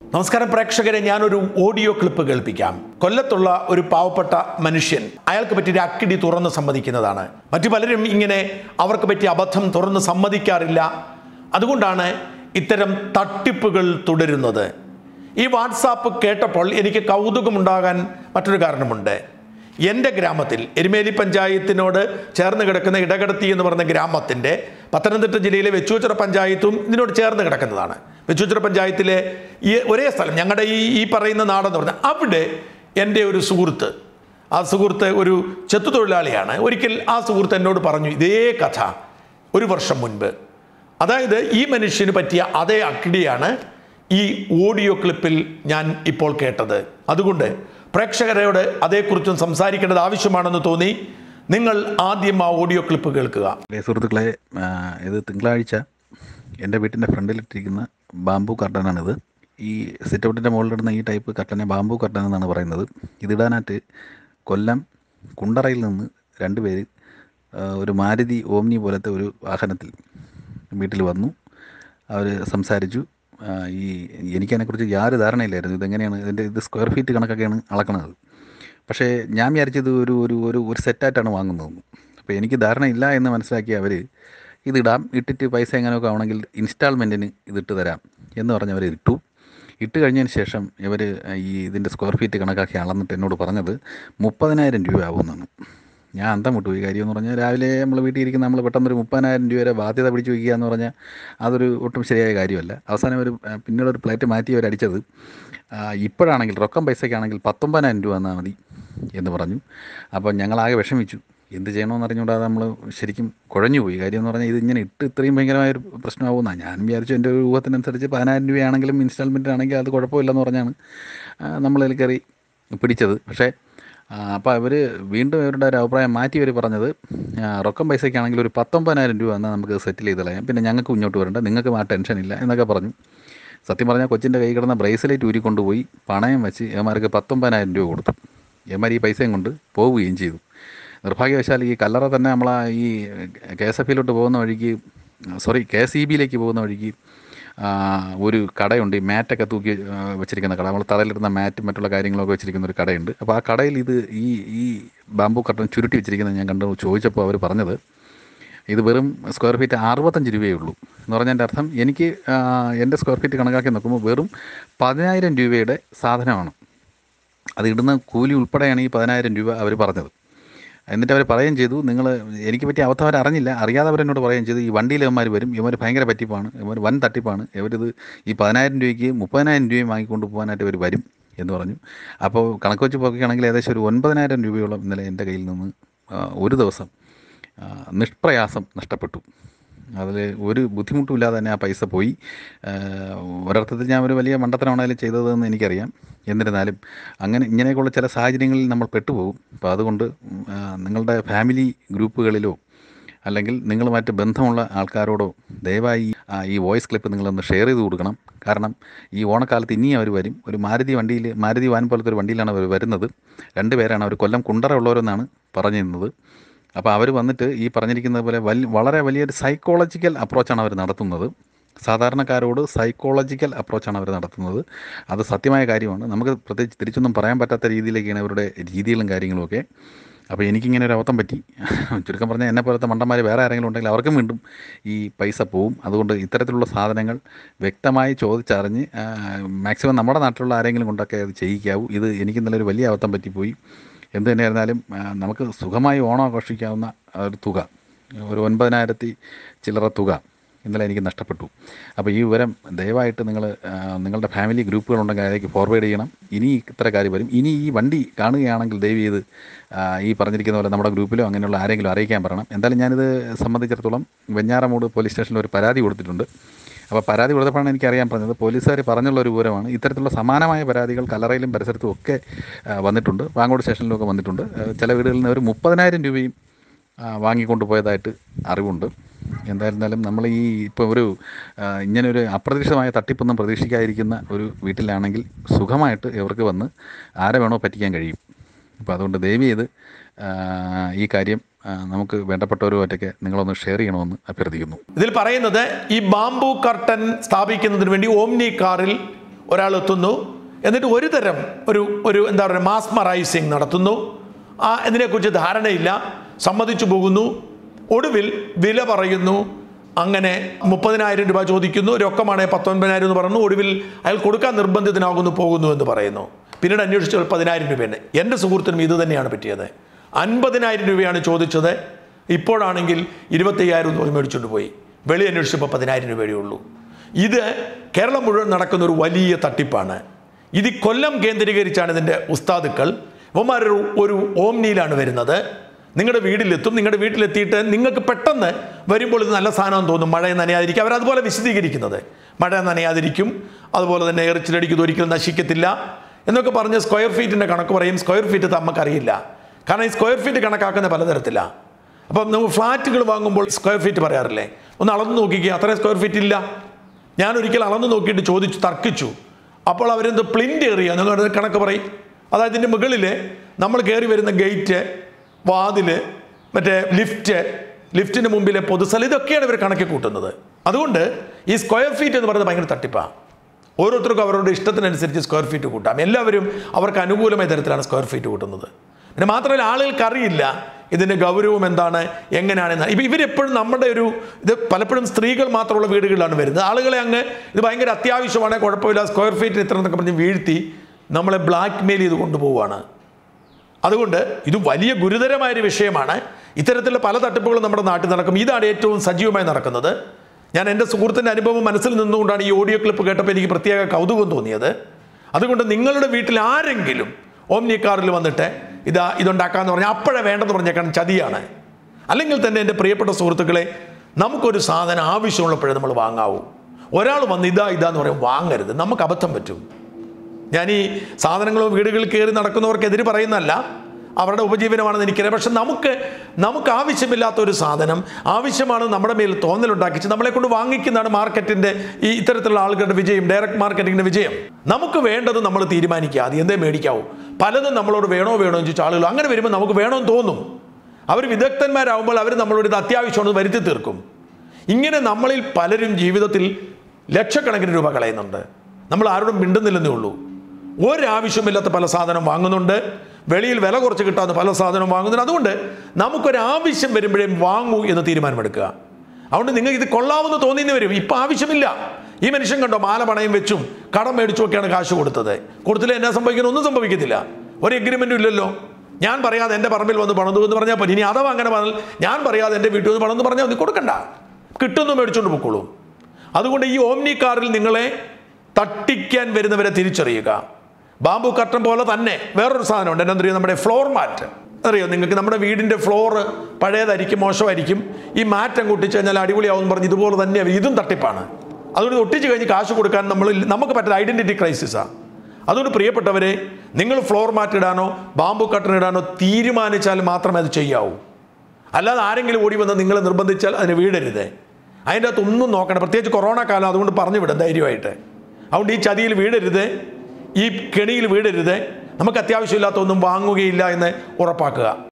നമസ്കാരം പ്രേക്ഷകരെ ഞാനൊരു ഓഡിയോ ക്ലിപ്പ് കേൾപ്പിക്കാം കൊല്ലത്തുള്ള ഒരു പാവപ്പെട്ട മനുഷ്യൻ അയാൾക്ക് പറ്റിയ അക്കിടി തുറന്ന് സമ്മതിക്കുന്നതാണ് മറ്റു പലരും ഇങ്ങനെ അവർക്ക് പറ്റിയ അബദ്ധം തുറന്ന് സമ്മതിക്കാറില്ല അതുകൊണ്ടാണ് ഇത്തരം തട്ടിപ്പുകൾ തുടരുന്നത് ഈ വാട്സാപ്പ് കേട്ടപ്പോൾ എനിക്ക് കൗതുകമുണ്ടാകാൻ മറ്റൊരു കാരണമുണ്ട് എൻ്റെ ഗ്രാമത്തിൽ എരുമേലി പഞ്ചായത്തിനോട് ചേർന്ന് കിടക്കുന്ന ഇടകടത്തി എന്ന് പറയുന്ന ഗ്രാമത്തിൻ്റെ പത്തനംതിട്ട ജില്ലയിലെ വെച്ചൂച്ചിറ പഞ്ചായത്തും ഇതിനോട് ചേർന്ന് കിടക്കുന്നതാണ് വെച്ചൂച്ചിറ പഞ്ചായത്തിലെ ഈ ഒരേ സ്ഥലം ഞങ്ങളുടെ ഈ ഈ പറയുന്ന നാടെന്ന് പറഞ്ഞാൽ അവിടെ എൻ്റെ ഒരു സുഹൃത്ത് ആ സുഹൃത്ത് ഒരു ചെത്തുതൊഴിലാളിയാണ് ഒരിക്കൽ ആ സുഹൃത്ത് എന്നോട് പറഞ്ഞു ഇതേ കഥ ഒരു വർഷം മുൻപ് അതായത് ഈ മനുഷ്യന് പറ്റിയ അതേ അക്കിടിയാണ് ഈ ഓഡിയോ ക്ലിപ്പിൽ ഞാൻ ഇപ്പോൾ കേട്ടത് അതുകൊണ്ട് പ്രേക്ഷകരോട് അതേക്കുറിച്ചും സംസാരിക്കേണ്ടത് ആവശ്യമാണെന്ന് തോന്നി നിങ്ങൾ ആദ്യം ആ ഓഡിയോ ക്ലിപ്പ് കേൾക്കുക പ്രിയ സുഹൃത്തുക്കളെ ആ, ഇത് തിങ്കളാഴ്ച എൻ്റെ വീട്ടിൻ്റെ ഫ്രണ്ടിലിട്ടിരിക്കുന്ന ബാംബു കർട്ടനാണിത് ഈ സിറ്റ് ഔട്ടിൻ്റെ മുകളിലിടുന്ന ഈ ടൈപ്പ് കർട്ടനെ ബാംബു കർട്ടൻ എന്നാണ് പറയുന്നത് ഇതിടാനായിട്ട് കൊല്ലം കുണ്ടറയിൽ നിന്ന് രണ്ട് പേര് ആ, ഒരു മാരുതി ഓമ്നി പോലത്തെ ഒരു വാഹനത്തിൽ വീട്ടിൽ വന്നു അവർ സംസാരിച്ചു ആ, ഈ എനിക്കതിനെക്കുറിച്ച് യാതൊരു ധാരണയില്ലായിരുന്നു ഇതെങ്ങനെയാണ് ഇതിൻ്റെ ഇത് സ്ക്വയർ ഫീറ്റ് കണക്കൊക്കെയാണ് അളക്കണത് പക്ഷേ ഞാൻ വിചാരിച്ചത് ഒരു ഒരു ഒരു ഒരു സെറ്റായിട്ടാണ് വാങ്ങുന്നത് അപ്പോൾ എനിക്ക് ധാരണയില്ല എന്ന് മനസ്സിലാക്കി അവർ ഇതിടാം ഇട്ടിട്ട് പൈസ എങ്ങനെയൊക്കെ ആവണമെങ്കിൽ ഇൻസ്റ്റാൾമെൻറ്റിന് ഇതിട്ട് തരാം എന്ന് പറഞ്ഞ് അവർ ഇട്ടു ഇട്ട് കഴിഞ്ഞതിന് ശേഷം ഇവർ ഈ ഇതിൻ്റെ സ്ക്വയർ ഫീറ്റ് കണക്കാക്കി അളന്നിട്ട് എന്നോട് പറഞ്ഞത് മുപ്പതിനായിരം രൂപ ആവുമെന്നാണ് ഞാൻ അന്തം വിട്ടു ഈ കാര്യം എന്ന് പറഞ്ഞാൽ രാവിലെ നമ്മൾ വീട്ടിൽ ഇരിക്കുന്ന നമ്മൾ പെട്ടെന്ന് ഒരു മുപ്പതിനായിരം രൂപ വരെ ബാധ്യത പിടിച്ച് വയ്ക്കുക എന്ന് പറഞ്ഞാൽ അതൊരു ഒട്ടും ശരിയായ കാര്യമല്ല അവസാനം ഒരു ആ, പിന്നീട് ഒരു പ്ലേറ്റ് മാറ്റി അവർ അടിച്ചത് ആ, ഇപ്പോഴാണെങ്കിൽ റൊക്കം പൈസയ്ക്കാണെങ്കിൽ പത്തൊമ്പതിനായിരം രൂപ തന്നാൽ മതി എന്ന് പറഞ്ഞു അപ്പോൾ ഞങ്ങളാകെ വിഷമിച്ചു എന്ത് ചെയ്യണമെന്ന് അറിഞ്ഞുകൂടാതെ നമ്മൾ ശരിക്കും കുഴഞ്ഞു പോയി കാര്യം എന്ന് പറഞ്ഞാൽ ഇത് ഇങ്ങനെ ഇട്ട് ഇത്രയും ഭയങ്കരമായൊരു പ്രശ്നമാകുമെന്നാണ് ഞാൻ വിചാരിച്ചു എൻ്റെ ഒരു ഊഹത്തിനനുസരിച്ച് പതിനായിരം രൂപയാണെങ്കിലും ഇൻസ്റ്റാൾമെൻ്റ് ആണെങ്കിൽ അത് കുഴപ്പമില്ലെന്ന് പറഞ്ഞാണ് നമ്മളതിൽ കയറി പിടിച്ചത് പക്ഷേ അപ്പോൾ അവർ വീണ്ടും ഇവരുടെ ഒരു അഭിപ്രായം മാറ്റി അവർ പറഞ്ഞത് ആ, റൊക്കം പൈസയ്ക്കാണെങ്കിൽ ഒരു പത്തൊമ്പതിനായിരം രൂപ എന്നാൽ നമുക്ക് സെറ്റിൽ ചെയ്ത് കളയാം പിന്നെ ഞങ്ങൾക്ക് മുന്നോട്ട് വരണ്ട നിങ്ങൾക്ക് ആ ടെൻഷൻ ഇല്ല എന്നൊക്കെ പറഞ്ഞു സത്യം പറഞ്ഞാൽ കൊച്ചിൻ്റെ കൈ കിടന്ന ബ്രേസ്ലെറ്റ് ഊരിക്കൊണ്ടുപോയി പണയം വെച്ച് എമാർക്ക് പത്തൊമ്പതിനായിരം രൂപ കൊടുത്തു എമാർ ഈ പൈസയും കൊണ്ട് പോവുകയും ചെയ്തു നിർഭാഗ്യവശാൽ ഈ കല്ലറ തന്നെ നമ്മൾ ഈ കെ എസ് എഫ് ഇയിലോട്ട് പോകുന്ന വഴിക്ക് സോറി കെ എസ് ഇ ബിയിലേക്ക് പോകുന്ന വഴിക്ക് ആ, ഒരു കടയുണ്ട് ഈ മാറ്റൊക്കെ തൂക്കി ആ, വെച്ചിരിക്കുന്ന കട നമ്മൾ തറയിലിടുന്ന മാറ്റും മറ്റുള്ള കാര്യങ്ങളൊക്കെ വെച്ചിരിക്കുന്ന ഒരു കടയുണ്ട് അപ്പോൾ ആ കടയിൽ ഇത് ഈ ഈ ബാംബു കട്ടൺ ചുരുട്ടി വെച്ചിരിക്കുന്നത് ഞാൻ കണ്ടു ചോദിച്ചപ്പോൾ അവർ പറഞ്ഞത് ഇത് വെറും സ്ക്വയർ ഫീറ്റ് അറുപത്തഞ്ച് രൂപയേ ഉള്ളൂ എന്ന് പറഞ്ഞതിൻ്റെ അർത്ഥം എനിക്ക് ആ, എൻ്റെ സ്ക്വയർ ഫീറ്റ് കണക്കാക്കി നോക്കുമ്പോൾ വെറും പതിനായിരം രൂപയുടെ സാധനമാണ് അത് ഇടുന്ന കൂലി ഉൾപ്പെടെയാണ് ഈ പതിനായിരം രൂപ അവർ പറഞ്ഞത് എന്നിട്ട് അവർ പറയുകയും ചെയ്തു നിങ്ങൾ എനിക്ക് പറ്റിയ അബദ്ധം അവർ അറിഞ്ഞില്ല അറിയാതെ അവരെന്നോട് പറയുകയും ചെയ്തു ഈ വണ്ടിയിൽ ഇവന്മാർ വരും ഇവർ ഭയങ്കര പറ്റിപ്പാണ് ഇവർ വൻ തട്ടിപ്പാണ് ഇവരിത് ഈ പതിനായിരം രൂപയ്ക്ക് മുപ്പതിനായിരം രൂപയും വാങ്ങിക്കൊണ്ട് പോകാനായിട്ട് ഇവർ വരും എന്ന് പറഞ്ഞു അപ്പോൾ കണക്ക് വെച്ച് നോക്കുകയാണെങ്കിൽ ഏകദേശം ഒരു ഒൻപതിനായിരം രൂപയോളം ഇന്നലെ എൻ്റെ കയ്യിൽ നിന്ന് ആ, ഒരു ദിവസം ആ, നിഷ്പ്രയാസം നഷ്ടപ്പെട്ടു അതിൽ ഒരു ബുദ്ധിമുട്ടുമില്ലാതെ തന്നെ ആ പൈസ പോയി ആ, ഒരർത്ഥത്തിൽ ഞാൻ ഒരു വലിയ മണ്ടത്തരമാണ് അതിൽ ചെയ്തതെന്ന് എനിക്കറിയാം എന്നിരുന്നാലും അങ്ങനെ ഇങ്ങനെയൊക്കെയുള്ള ചില സാഹചര്യങ്ങളിൽ നമ്മൾ പെട്ടുപോകും അപ്പോൾ അതുകൊണ്ട് ഉം, ആ, നിങ്ങളുടെ ഫാമിലി ഗ്രൂപ്പുകളിലോ അല്ലെങ്കിൽ നിങ്ങളുമായിട്ട് ബന്ധമുള്ള ആൾക്കാരോടോ ദയവായി ആ, ഈ വോയിസ് ക്ലിപ്പ് നിങ്ങളൊന്ന് ഷെയർ ചെയ്ത് കൊടുക്കണം കാരണം ഈ ഓണക്കാലത്ത് ഇനിയും അവർ വരും ഒരു മാരുതി വണ്ടിയിൽ മാരുതി വാൻ പോലത്തെ ഒരു വണ്ടിയിലാണ് അവർ വരുന്നത് രണ്ട് പേരാണ് അവർ കൊല്ലം കുണ്ടറ ഉള്ളവരെന്നാണ് പറഞ്ഞിരുന്നത് അപ്പോൾ അവർ വന്നിട്ട് ഈ പറഞ്ഞിരിക്കുന്നത് പോലെ വലിയ വളരെ വലിയൊരു സൈക്കോളജിക്കൽ അപ്രോച്ചാണ് അവർ നടത്തുന്നത് സാധാരണക്കാരോട് സൈക്കോളജിക്കൽ അപ്രോച്ചാണ് അവർ നടത്തുന്നത് അത് സത്യമായ കാര്യമാണ് നമുക്ക് പ്രത്യേകിച്ച് തിരിച്ചൊന്നും പറയാൻ പറ്റാത്ത രീതിയിലേക്കാണ് അവരുടെ രീതികളും കാര്യങ്ങളുമൊക്കെ അപ്പോൾ എനിക്കിങ്ങനെ ഒരു അബദ്ധം പറ്റി ചുരുക്കം പറഞ്ഞാൽ എന്നെ പോലത്തെ മണ്ടന്മാർ വേറെ ആരെങ്കിലും ഉണ്ടെങ്കിൽ അവർക്കും വീണ്ടും ഈ പൈസ പോവും അതുകൊണ്ട് ഇത്തരത്തിലുള്ള സാധനങ്ങൾ വ്യക്തമായി ചോദിച്ചറിഞ്ഞ് മാക്സിമം നമ്മുടെ നാട്ടിലുള്ള ആരെങ്കിലും കൊണ്ടൊക്കെ അത് ചെയ്യിക്കാവൂ ഇത് എനിക്ക് ഇന്നലെ ഒരു വലിയ അബദ്ധം പറ്റിപ്പോയി എന്ത് തന്നെയായിരുന്നാലും ആ, നമുക്ക് സുഖമായി ഓണം ആഘോഷിക്കാവുന്ന ഒരു തുക ഒരു ഒൻപതിനായിരത്തി ചില്ലറ തുക ഇന്നലെ എനിക്ക് നഷ്ടപ്പെട്ടു അപ്പോൾ ഈ വിവരം ദയവായിട്ട് നിങ്ങൾ നിങ്ങളുടെ ഫാമിലി ഗ്രൂപ്പുകളുണ്ടെങ്കിൽ അതിലേക്ക് ഫോർവേഡ് ചെയ്യണം ഇനി ഇത്ര കാര്യം വരും ഇനി ഈ വണ്ടി കാണുകയാണെങ്കിൽ ദയവ് ചെയ്ത് ആ, ഈ പറഞ്ഞിരിക്കുന്ന പോലെ നമ്മുടെ ഗ്രൂപ്പിലോ അങ്ങനെയുള്ള ആരെങ്കിലും അറിയിക്കാൻ പറയണം എന്തായാലും ഞാനിത് സംബന്ധിച്ചിടത്തോളം വെഞ്ഞാറമൂട് പോലീസ് സ്റ്റേഷനിൽ ഒരു പരാതി കൊടുത്തിട്ടുണ്ട് അപ്പോൾ പരാതി കൊടുത്തപ്പോഴാണ് എനിക്കറിയാൻ പറഞ്ഞത് പോലീസുകാർ പറഞ്ഞുള്ള ഒരു വിവരമാണ് ഇത്തരത്തിലുള്ള സമാനമായ പരാതികൾ കല്ലറയിലും പരിസരത്തും ഒക്കെ ആ, വന്നിട്ടുണ്ട് വാങ്ങോട് സ്റ്റേഷനിലും ഒക്കെ വന്നിട്ടുണ്ട് ആ, ചില വീടുകളിൽ നിന്ന് ഒരു മുപ്പതിനായിരം രൂപയും ആ, വാങ്ങിക്കൊണ്ട് പോയതായിട്ട് അറിവുണ്ട് എന്തായിരുന്നാലും നമ്മൾ ഈ ഇപ്പോൾ ഒരു ആ, ഇങ്ങനെ ഒരു അപ്രതീക്ഷിതമായ തട്ടിപ്പൊന്നും പ്രതീക്ഷിക്കാതിരിക്കുന്ന ഒരു വീട്ടിലാണെങ്കിൽ സുഖമായിട്ട് ഇവർക്ക് വന്ന് ആരെ വേണോ പറ്റിക്കാൻ കഴിയും അപ്പോൾ അതുകൊണ്ട് ദയവ് ചെയ്ത് ആ, ഈ കാര്യം ആ, നമുക്ക് വേണ്ടപ്പെട്ടവരുമായിട്ടൊക്കെ നിങ്ങളൊന്ന് ഷെയർ ചെയ്യണമെന്ന് അഭ്യർത്ഥിക്കുന്നു ഇതിൽ പറയുന്നത് ഈ ബാംബു കർട്ടൻ സ്ഥാപിക്കുന്നതിന് വേണ്ടി ഓംനി കാറിൽ ഒരാൾ എത്തുന്നു എന്നിട്ട് ഒരു തരം ഒരു ഒരു എന്താ പറയുക മാസ്മറൈസിങ് നടത്തുന്നു ആ ഇതിനെക്കുറിച്ച് ധാരണയില്ല സമ്മതിച്ചു പോകുന്നു ഒടുവിൽ വില പറയുന്നു അങ്ങനെ മുപ്പതിനായിരം രൂപ ചോദിക്കുന്നു രൊക്കമാണെങ്കിൽ പത്തൊൻപതിനായിരം എന്ന് പറഞ്ഞു ഒടുവിൽ അയാൾ കൊടുക്കാൻ നിർബന്ധിതനാകുന്നു പോകുന്നു എന്ന് പറയുന്നു പിന്നീട് അന്വേഷിച്ചപ്പോൾ പതിനായിരം രൂപയാണ് എൻ്റെ സുഹൃത്തിനും ഇത് തന്നെയാണ് പറ്റിയത് അൻപതിനായിരം രൂപയാണ് ചോദിച്ചത് ഇപ്പോഴാണെങ്കിൽ ഇരുപത്തയ്യായിരം രൂപ മേടിച്ചുകൊണ്ട് പോയി വെളി അന്വേഷിച്ചപ്പോൾ പതിനായിരം രൂപയേ ഉള്ളൂ ഇത് കേരളം മുഴുവൻ നടക്കുന്ന ഒരു വലിയ തട്ടിപ്പാണ് ഇത് ഈ കൊല്ലം കേന്ദ്രീകരിച്ചാണ് ഇതിൻ്റെ ഉസ്താദുക്കൾ ഇവന്മാരൊരു ഒരു ഓംനിയിലാണ് വരുന്നത് നിങ്ങളുടെ വീട്ടിലെത്തും നിങ്ങളുടെ വീട്ടിലെത്തിയിട്ട് നിങ്ങൾക്ക് പെട്ടെന്ന് വരുമ്പോൾ ഇത് നല്ല സാധനം തോന്നും മഴ നനയാതിരിക്കും അവരതുപോലെ വിശദീകരിക്കുന്നത് മഴ നനയാതിരിക്കും അതുപോലെ തന്നെ എറിച്ചിലടിക്കുന്നത് ഒരിക്കലും നശിക്കത്തില്ല എന്നൊക്കെ പറഞ്ഞ് സ്ക്വയർ ഫീറ്റിൻ്റെ കണക്ക് പറയും സ്ക്വയർ ഫീറ്റ് നമുക്കറിയില്ല കാരണം ഈ സ്ക്വയർ ഫീറ്റ് കണക്കാക്കുന്ന പലതരത്തിലാണ് അപ്പം നമ്മൾ ഫ്ലാറ്റുകൾ വാങ്ങുമ്പോൾ സ്ക്വയർ ഫീറ്റ് പറയാറില്ലേ ഒന്ന് അളന്ന് നോക്കിക്കുക അത്രയും സ്ക്വയർ ഫീറ്റ് ഇല്ല ഞാൻ ഒരിക്കൽ അളന്ന് നോക്കിയിട്ട് ചോദിച്ചു തർക്കിച്ചു അപ്പോൾ അവരെന്ത് പ്ലിൻ്റ് ഏറിയ നിങ്ങൾ കണക്ക് പറയും അതായത് ഇതിൻ്റെ മുകളിൽ നമ്മൾ കയറി വരുന്ന ഗേറ്റ് വാതില് മറ്റേ ലിഫ്റ്റ് ലിഫ്റ്റിന് മുമ്പിലെ പൊതുസ്ഥലം ഇതൊക്കെയാണ് ഇവർ കണക്കി കൂട്ടുന്നത് അതുകൊണ്ട് ഈ സ്ക്വയർ ഫീറ്റ് എന്ന് പറയുന്നത് ഭയങ്കര തട്ടിപ്പാണ് ഓരോരുത്തർക്കും അവരുടെ ഇഷ്ടത്തിനനുസരിച്ച് സ്ക്വയർ ഫീറ്റ് കൂട്ടാം എല്ലാവരും അവർക്ക് അനുകൂലമായ തരത്തിലാണ് സ്ക്വയർ ഫീറ്റ് കൂട്ടുന്നത് പിന്നെ മാത്രമല്ല ആളുകൾക്ക് അറിയില്ല ഇതിൻ്റെ ഗൗരവം എന്താണ് എങ്ങനെയാണെന്ന് ഇപ്പം ഇവരെപ്പോഴും നമ്മുടെ ഒരു ഇത് പലപ്പോഴും സ്ത്രീകൾ മാത്രമുള്ള വീടുകളിലാണ് വരുന്നത് ആളുകളെ അങ്ങ് ഇത് ഭയങ്കര അത്യാവശ്യമാണ് കുഴപ്പമില്ല സ്ക്വയർ ഫീറ്റ് ഇത്ര എന്നൊക്കെ പറഞ്ഞ് വീഴ്ത്തി നമ്മളെ ബ്ലാക്ക് മെയിൽ ചെയ്ത് കൊണ്ടുപോവുകയാണ് അതുകൊണ്ട് ഇത് വലിയ ഗുരുതരമായൊരു വിഷയമാണ് ഇത്തരത്തിലുള്ള പല തട്ടിപ്പുകളും നമ്മുടെ നാട്ടിൽ നടക്കും ഇതാണ് ഏറ്റവും സജീവമായി നടക്കുന്നത് ഞാൻ എൻ്റെ സുഹൃത്തിൻ്റെ അനുഭവം മനസ്സിൽ നിന്നുകൊണ്ടാണ് ഈ ഓഡിയോ ക്ലിപ്പ് കേട്ടപ്പോൾ എനിക്ക് പ്രത്യേക കൗതുകം തോന്നിയത് അതുകൊണ്ട് നിങ്ങളുടെ വീട്ടിൽ ആരെങ്കിലും ഓംനി കാറിൽ വന്നിട്ട് ഇതാ ഇതുണ്ടാക്കാന്ന് പറഞ്ഞാൽ അപ്പോഴേ വേണ്ടെന്ന് പറഞ്ഞേക്കാൻ ചതിയാണ് അല്ലെങ്കിൽ തന്നെ എൻ്റെ പ്രിയപ്പെട്ട സുഹൃത്തുക്കളെ നമുക്കൊരു സാധനം ആവശ്യമുള്ളപ്പോഴേ നമ്മൾ വാങ്ങാവൂ ഒരാൾ വന്ന് ഇതാ ഇതാന്ന് പറയും വാങ്ങരുത് നമുക്ക് അബദ്ധം പറ്റും ഞാൻ ഈ സാധനങ്ങളും വീടുകളിൽ കയറി നടക്കുന്നവർക്കെതിരെ പറയുന്നതല്ല അവരുടെ ഉപജീവനമാണെന്ന് എനിക്കറിയാം പക്ഷെ നമുക്ക് നമുക്ക് ആവശ്യമില്ലാത്ത ഒരു സാധനം ആവശ്യമാണ് നമ്മുടെ മേൽ തോന്നലുണ്ടാക്കിച്ച് നമ്മളെ കൊണ്ട് വാങ്ങിക്കുന്നതാണ് മാർക്കറ്റിൻ്റെ ഈ ഇത്തരത്തിലുള്ള ആളുകളുടെ വിജയം ഡയറക്റ്റ് മാർക്കറ്റിങ്ങിൻ്റെ വിജയം നമുക്ക് വേണ്ടത് നമ്മൾ തീരുമാനിക്കുക അത് എന്തേ മേടിക്കാവൂ പലതും നമ്മളോട് വേണോ വേണോ എന്ന് ചോദിച്ചാൽ ആളുകൾ അങ്ങനെ വരുമ്പോൾ നമുക്ക് വേണമെന്ന് തോന്നും അവർ വിദഗ്ധന്മാരാകുമ്പോൾ അവർ നമ്മളോട് ഇത് അത്യാവശ്യമാണെന്ന് വരുത്തി തീർക്കും ഇങ്ങനെ നമ്മളിൽ പലരും ജീവിതത്തിൽ ലക്ഷക്കണക്കിന് രൂപ കളയുന്നുണ്ട് നമ്മൾ ആരോടും മിണ്ടുന്നില്ലെന്നേ ഉള്ളൂ ഒരാവശ്യമില്ലാത്ത പല സാധനം വാങ്ങുന്നുണ്ട് വെളിയിൽ വില കുറച്ച് കിട്ടാവുന്ന പല സാധനം വാങ്ങുന്നുണ്ട് അതുകൊണ്ട് നമുക്കൊരാവശ്യം വരുമ്പോഴേ വാങ്ങൂ എന്ന് തീരുമാനമെടുക്കുക അതുകൊണ്ട് നിങ്ങൾക്ക് ഇത് കൊള്ളാമെന്ന് തോന്നിയെന്ന് വരും ഇപ്പം ആവശ്യമില്ല ഈ മനുഷ്യൻ കണ്ടോ മാല പണയം വെച്ചും കടം മേടിച്ചുമൊക്കെയാണ് കാശ് കൊടുത്തത് കൊടുത്തില്ല എന്നാ സംഭവിക്കുന്നു ഒന്നും സംഭവിക്കത്തില്ല ഒരു എഗ്രിമെൻറ്റും ഇല്ലല്ലോ ഞാൻ പറയാതെ എൻ്റെ പറമ്പിൽ വന്ന് പണിതു എന്ന് പറഞ്ഞാൽ പോലും ഇനി അഥവാ അങ്ങനെ പറഞ്ഞാൽ ഞാൻ പറയാതെ എൻ്റെ വീട്ടിൽ വന്ന് പണിതെന്ന് പറഞ്ഞാൽ ഒന്ന് കൊടുക്കണ്ട കിട്ടുന്നു മേടിച്ചുകൊണ്ട് പൊക്കോളൂ അതുകൊണ്ട് ഈ ഓംനി കാറിൽ നിങ്ങളെ തട്ടിക്കാൻ വരുന്നവരെ തിരിച്ചറിയുക ബാമ്പു കട്ടൻ പോലെ തന്നെ വേറൊരു സാധനമുണ്ട് എന്നാ അറിയോ നമ്മുടെ ഫ്ലോർ മാറ്റ് അറിയോ നിങ്ങൾക്ക് നമ്മുടെ വീടിൻ്റെ ഫ്ലോറ് പഴയതായിരിക്കും മോശമായിരിക്കും ഈ മാറ്റ് അങ്ങ് ഒട്ടിച്ച് കഴിഞ്ഞാൽ അടിപൊളിയാവും പറഞ്ഞ് ഇതുപോലെ തന്നെ ഇതും തട്ടിപ്പാണ് അതുകൊണ്ട് ഇത് ഒട്ടിച്ച് കഴിഞ്ഞ് കാശ് കൊടുക്കാൻ നമ്മൾ നമുക്ക് പറ്റുന്ന ഐഡൻറ്റിറ്റി ക്രൈസിസാണ് അതുകൊണ്ട് പ്രിയപ്പെട്ടവരെ നിങ്ങൾ ഫ്ലോർ മാറ്റ് ഇടാനോ ബാമ്പു കട്ടൻ ഇടാനോ തീരുമാനിച്ചാൽ മാത്രമേ അത് ചെയ്യാവൂ അല്ലാതെ ആരെങ്കിലും ഓടി വന്ന് നിങ്ങളെ നിർബന്ധിച്ചാൽ അതിന് വീടരുത് അതിൻ്റെ അകത്ത് ഒന്നും നോക്കണം പ്രത്യേകിച്ച് കൊറോണ കാലം അതുകൊണ്ട് പറഞ്ഞു വിടും ധൈര്യമായിട്ട് അതുകൊണ്ട് ഈ ചതിയിൽ വീടരുത് ഈ കെണിയിൽ വീടരുത് നമുക്ക് അത്യാവശ്യമില്ലാത്ത ഒന്നും വാങ്ങുകയില്ല എന്ന് ഉറപ്പാക്കുക